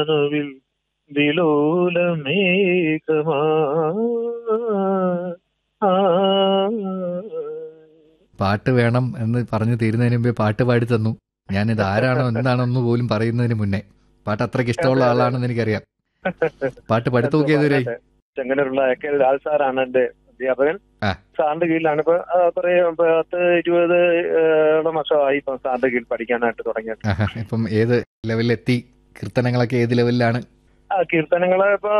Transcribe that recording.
കനവിൽ വിലോലമേഘമാ ആ. പാട്ട് വേണം എന്ന് പറഞ്ഞു തീരുന്നതിന് മുമ്പേ പാട്ട് പാടി തന്നു ഞാനിത് ആരാണോ എന്താണോ എന്ന് പോലും പറയുന്നതിന് മുന്നേ പാട്ട് അത്രയ്ക്ക് ഇഷ്ടമുള്ള ആളാണെന്ന് എനിക്കറിയാം പാട്ട് പഠിത്തം നോക്കി ഏതുവരെയായി ചെങ്ങന്നൂരുള്ള കെ ലാൽ സാറാണ് എന്റെ അധ്യാപകൻ ആ. സാറിന്റെ കീഴിലാണ് ഇപ്പൊ ആ, കുറെ പത്ത് ഇരുപത് ഏഴോളം വർഷമായി ഇപ്പൊ സാറിന്റെ കീഴിൽ പഠിക്കാനായിട്ട് തുടങ്ങിയത് ആഹാ. ഇപ്പം ഏത് ലെവലിലെത്തി കീർത്തനങ്ങളൊക്കെ ഏത് ലെവലിലാണ് ആ കീർത്തനങ്ങള് ഇപ്പൊ